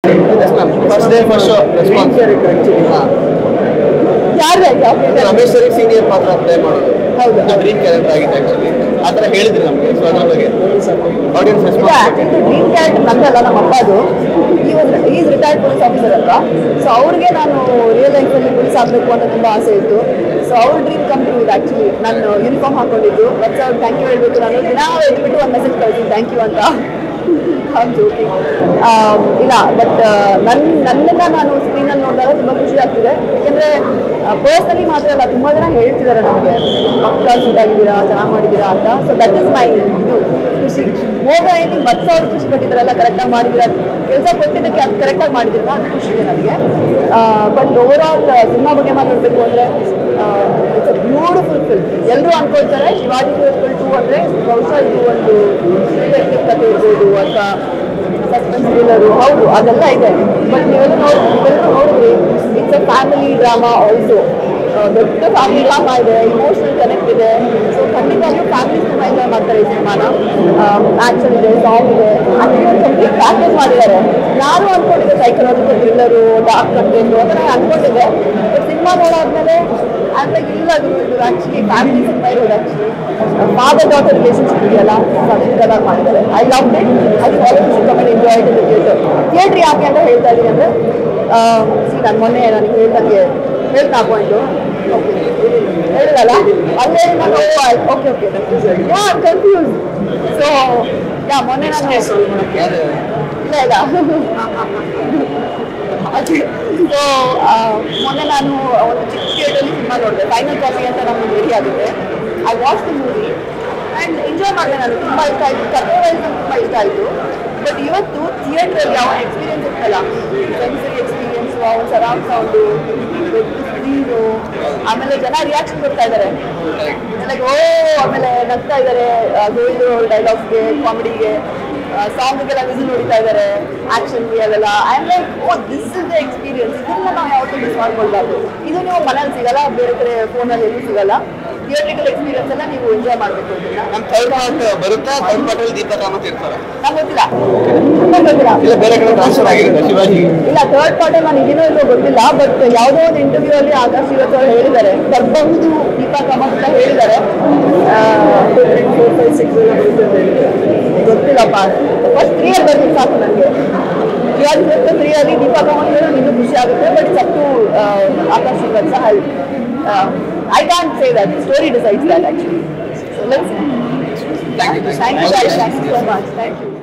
First day first show response ಯಾರು ರಮೇಶ್ ಸರಿ senior ಪಾತ್ರ ಪ್ಲೇ ಮಾಡೋದು ಹೌದು. ಡ್ರೀಮ್ ಕ್ಯಾರೆಕ್ಟರ್ ಆಗಿತ್ತು ಆಕ್ಚುಲಿ ಆ ಥರ ಹೇಳಿದ್ರಿ ನಮಗೆ ಸೊ ಅದ್ರ ಬಗ್ಗೆ ಆಡಿಯನ್ಸ್ ಇಲ್ಲ ರೆಸ್ಪಾನ್ಸ್ ಇದು ಡ್ರೀಮ್ ಕ್ಯಾರೆಕ್ಟರ್ ನಂದಲ್ಲ ನಮ್ಮ ಅಪ್ಪದು ಈ ಒಂದು ಈಸ್ ರಿಟೈರ್ಡ್ ಪೊಲೀಸ್ ಆಫೀಸರ್ ಅಲ್ವಾ ಸೊ ಅವ್ರಿಗೆ ನಾನು ರಿಯಲ್ ಲೈಫಲ್ಲಿ ಪೊಲೀಸ್ ಆಗಬೇಕು ಅಂತ ತುಂಬ ಆಸೆ ಇತ್ತು ಸೊ ಅವ್ರ ಡ್ರೀಮ್ ಕಮ್ ಟ್ರೂ ಇದು ಆ್ಯಕ್ಚುಲಿ ನಾನು ಯೂನಿಫಾರ್ಮ್ ಹಾಕೊಂಡಿದ್ದು ಮತ್ತೆ ಅವ್ರು ಥ್ಯಾಂಕ್ ಯು ಹೇಳ್ಬೇಕು ನಾನು ದಿನ ಎದ್ಬಿಟ್ಟು ಒಂದು ಮೆಸೇಜ್ ಕಳ್ತೀನಿ ಥ್ಯಾಂಕ್ ಯು ಅಂತ I'm joking. ಆಮ್, ಇಲ್ಲ ಬಟ್ ನನ್ನ ನನ್ನನ್ನ ನಾನು ಸ್ಕ್ರೀನಲ್ಲಿ ನೋಡಿದಾಗ ತುಂಬ ಖುಷಿ ಆಗ್ತಿದೆ ಯಾಕೆಂದರೆ ಪರ್ಸ್ನಲಿ ಮಾತ್ರ ಅಲ್ಲ ತುಂಬ ಜನ ಹೇಳ್ತಿದ್ದಾರೆ ನಮಗೆ ಪಕ್ಕ ಸೂಟ್ ಆಗಿದ್ದೀರಾ ಚೆನ್ನಾಗಿ ಮಾಡಿದ್ದೀರಾ ಅಂತ ಸೊ ದಟ್ ಇಸ್ ಮೈ ಖುಷಿ ಹೋಗ ಏನಿಗೆ ಮತ್ತೆ ಸಾವಿರ ಖುಷಿ ಪಟ್ಟಿದ್ದಾರಲ್ಲ ಕರೆಕ್ಟಾಗಿ ಮಾಡಿದ್ದೀರಾ ಕೆಲಸ ಕೊಟ್ಟಿದ್ದಕ್ಕೆ ಅದು ಕರೆಕ್ಟಾಗಿ ಮಾಡಿದ್ದೀರಾ ಅದು ಖುಷಿ ಇದೆ ನನಗೆ ಬಟ್ ಓವರ್ ಆಲ್ ಸಿನಿಮಾ ಬಗ್ಗೆ ಮಾತಾಡಬೇಕು ಅಂದರೆ ಇಟ್ಸ್ ಅ ಬ್ಯೂಟಿಫುಲ್ ಫಿಲ್ಮ್ ಎಲ್ಲರೂ ಅನ್ಕೊಳ್ತಾರೆ ಶಿವಾಜಿ ಫಿಲ್ಮ್ ಟೂ ಅಂದರೆ ಬಹುಶಃ ಇದು ಒಂದು ಡಿಟೆಕ್ಟಿವ್ ಕಥೆ ಇರ್ಬೋದು ಅಥವಾ ಸಸ್ಪೆನ್ಸ್ ಥ್ರಿಲ್ಲರು ಹೌದು ಅದೆಲ್ಲ ಇದೆ ಬಟ್ ನೀವೆಲ್ಲ ನೋಡಿ ನೀವೆಲ್ಲರೂ ನೋಡಿದ್ರಿ it's a family drama also ದೊಡ್ಡ ಫ್ಯಾಮಿಲಿ ಡ್ರಾಮಾ ಇದೆ ಇಮೋಷನಲ್ ಕನೆಕ್ಟ್ ಇದೆ ಸೊ ಖಂಡಿತವಾಗ್ಲೂ ಫ್ಯಾಮಿಲಿ ತುಂಬ ಎಂಜಾಯ್ ಮಾಡ್ತಾರೆ ಈ ಸಿನಿಮಾನ ಆ್ಯಕ್ಷನ್ ಇದೆ ಸಾಂಗ್ ಇದೆ ಅದಕ್ಕೆ ಒಂದು ಕಂಪ್ಲೀಟ್ ಪ್ಯಾಕೇಜ್ ಮಾಡಿದ್ದಾರೆ ನಾನು ಅನ್ಕೊಂಡಿದ್ದೆ ಸೈಕಲಾಜಿಕಲ್ ಥ್ರಿಲ್ಲರು ಡಾರ್ಕ್ ಕಂಟೆಂಟ್ ಅಂತ ನಾನು ಅನ್ಕೊಂಡಿದ್ದೆ ಬಟ್ ಸಿನಿಮಾ ನೋಡಾದ್ಮೇಲೆ ಅಂದ್ರೆ ಇಲ್ಲ ಇದು ಇದು ಆ್ಯಕ್ಚುಲಿ ಫ್ಯಾಮಿಲಿ ಸಿನಿಮಾ ಇರೋದು ಆ್ಯಕ್ಚುಲಿ ಫಾದರ್ ಡಾಟರ್ ರಿಲೇಷನ್ಶಿಪ್ ಇದೆಯಲ್ಲ ಅದನ್ನೆಲ್ಲ ಮಾಡಿದ್ದಾರೆ ಐ ಲವ್ ಇಟ್ ಅದು ಆಲ್ ಖುಷಿ comment enjoy it theatre theatre ಯಾಕೆ ಅಂತ ಹೇಳ್ತಾ ಇದ್ದೀನಿ ಅಂದರೆ ಸಿ ನಾನು ಮೊನ್ನೆ ನನಗೆ ಹೇಳ್ದಂಗೆ ಹೇಳ್ತಾ ಪಾಯಿಂಟು ಓಕೆ ಹೇಳಿದಲ್ಲ ಅಲ್ಲೇ ನಾನು okay okay ya confuse so ya ಮೊನ್ನೆ ನಾನು ಇಲ್ಲ ಇಲ್ಲ ಸೊ ಮೊನ್ನೆ ನಾನು ಒಂದು ಚಿಕ್ಕ ಥಿಯೇಟರ್ಲಿ ಸಿನಿಮಾ ನೋಡಿದೆ ಫೈನಲ್ ಕಾಪಿ ಅಂತ ನಮ್ಗೆ ರೆಡಿ ಆಗುತ್ತೆ I watch the movie and enjoy ಮಾಡಿದೆ ನಾನು ತುಂಬ ಇಷ್ಟ ಆಯಿತು ಕಥೆ ವೈಸ್ ತುಂಬ ಇಷ್ಟ ಆಯಿತು ಬಟ್ ಇವತ್ತು ಥಿಯೇಟ್ರಲ್ಲಿ ಯಾವ ಎಕ್ಸ್ಪೀರಿಯನ್ಸ್ ಇರ್ತಲ್ಲ ಸೆನ್ಸರಿ ಎಕ್ಸ್ಪೀರಿಯನ್ಸು ಅವನ ಸರೌಂಡ್ ಸೌಂಡು ಸ್ಕ್ರೀನು ಆಮೇಲೆ ಜನ ರಿಯಾಕ್ಷನ್ ಕೊಡ್ತಾ ಇದ್ದಾರೆ ಲೈಕ್ ಓ ಆಮೇಲೆ ನಗ್ತಾ ಇದ್ದಾರೆ ಗೋಲ್ಡು ಡೈಲಾಗ್ಸ್ಗೆ ಕಾಮಿಡಿಗೆ ಸಾಂಗ್ಗೆಲ್ಲ ವಿಸಿಲ್ ಹೊಡಿತಾ ಇದ್ದಾರೆ ಆಕ್ಷನ್ಗೆ ಅದೆಲ್ಲ I am like oh this is the experience ಇದನ್ನ ನಾವು ಯಾವತ್ತೂ ಮಿಸ್ ಮಾಡ್ಕೊಳ್ಬಾರ್ದು ಇದು ನೀವು ಮನೇಲಿ ಸಿಗಲ್ಲ ಬೇರೆ ಕಡೆ ಫೋನಲ್ಲಿ ಎಲ್ಲೂ ಸಿಗಲ್ಲ ಥಿಯೇಟ್ರಿಕಲ್ ಎಕ್ಸ್ಪೀರಿಯನ್ಸ್ ಎಲ್ಲ ನೀವು ಎಂಜಾಯ್ ಮಾಡಬೇಕು ಇದನ್ನ ನಮ್ಮ ಥರ್ಡ್ ಪಾರ್ಟ್ ಬರುತ್ತಾ ಥರ್ಡ್ ಪಾರ್ಟಲ್ಲಿ ದೀಪ ಕಾಮತ್ ಇರ್ತಾರೆ ನಂಗೆ ಗೊತ್ತಿಲ್ಲ ನಂಗೆ ಗೊತ್ತಿಲ್ಲ ಇಲ್ಲ ಬೇರೆ ಕಡೆ ಟ್ರಾನ್ಸ್ಫರ್ ಆಗಿರುತ್ತೆ ಶಿವಾಜಿ ಇಲ್ಲ ಥರ್ಡ್ ಪಾರ್ಟಿ ನಾನು ಇದೀನೋ ಇಲ್ಲೋ ಗೊತ್ತಿಲ್ಲ ಬಟ್ ಯಾವುದೋ ಒಂದು ಇಂಟರ್ವ್ಯೂ ಅಲ್ಲಿ ಆಕಾಶ್ ಇವತ್ತು ಅವ್ರು ಹೇಳಿದ್ದಾರೆ ಬರಬಹುದು ದೀಪಾ ಕಾಮತ್ ಅಂತ ಹೇಳಿದ್ದಾರೆ ಫೋರ್ ಫೈವ್ ಸಿಕ್ಸ್ ಗೊತ್ತಿಲ್ಲಪ್ಪ ಫಸ್ಟ್ ತ್ರೀ ಅಲ್ಲಿ ಬರ್ತೀನಿ ಸಾಕು ನನಗೆ ಶಿವಾಜಿ ಫಸ್ಟ್ ತ್ರೀ ಅಲ್ಲಿ ದೀಪಾ ಕಾಮತ್ ಹೇಳಿದ್ರೆ ಇನ್ನೂ ಖುಷಿ ಆಗುತ್ತೆ but it's up to Akash ಇವತ್ತು ಸಹ I can say that story decides that actually so let's thank you thank you thank you so much thank you